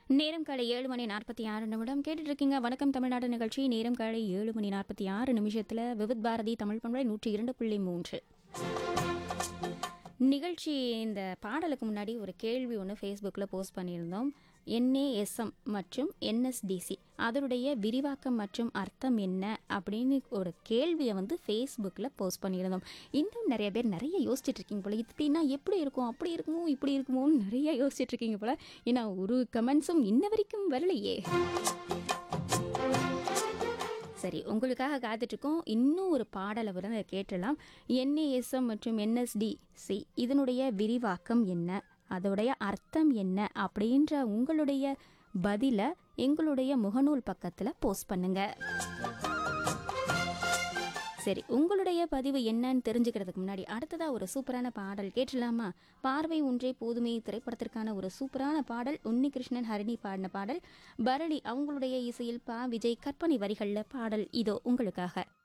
நேரம் காலை ஏழு மணி நாற்பத்தி ஆறு நிமிடம் கேட்டுட்டு இருக்கீங்க வணக்கம் தமிழ்நாடு நிகழ்ச்சி நேரம் காலை ஏழு மணி நாற்பத்தி ஆறு நிமிஷத்தில் விவித் பாரதி தமிழ் பண்பலை நூற்றி இரண்டு புள்ளி மூன்று நிகழ்ச்சி இந்த பாடலுக்கு முன்னாடி ஒரு கேள்வி ஒன்று ஃபேஸ்புக்கில் போஸ்ட் பண்ணியிருந்தோம் என்ஏஎஸ்எம் மற்றும் என்எஸ்டிசி அதனுடைய விரிவாக்கம் மற்றும் அர்த்தம் என்ன அப்படின்னு ஒரு கேள்வியை வந்து ஃபேஸ்புக்கில் போஸ்ட் பண்ணியிருந்தோம் இன்னும் நிறைய பேர் நிறைய யோசிச்சுட்டு இருக்கீங்க போல இப்படின்னா எப்படி இருக்கும் அப்படி இருக்குமோ இப்படி இருக்குமோன்னு நிறைய யோசிச்சுட்டு இருக்கீங்க போல ஏன்னா ஒரு கமெண்ட்ஸும் இன்ன வரைக்கும் வரலையே சரி உங்களுக்காக காத்துட்ருக்கோம் இன்னும் ஒரு பாடலை வந்து அதை கேட்டலாம் என்ஏஎஸ்எம் மற்றும் என்எஸ்டிசி இதனுடைய விரிவாக்கம் என்ன அதோடைய அர்த்தம் என்ன அப்படின்ற உங்களுடைய பதிலை எங்களுடைய முகநூல் பக்கத்தில் போஸ்ட் பண்ணுங்க சரி உங்களுடைய பதிவு என்னன்னு தெரிஞ்சுக்கிறதுக்கு முன்னாடி அடுத்ததா ஒரு சூப்பரான பாடல் கேட்டலாமா பார்வை ஒன்றே போதுமே திரைப்படத்திற்கான ஒரு சூப்பரான பாடல் உன்னிகிருஷ்ணன் ஹரிணி பாடின பாடல் பரணி அவங்களுடைய இசையில் பா விஜய் கற்பனை வரிகளில் பாடல் இதோ உங்களுக்காக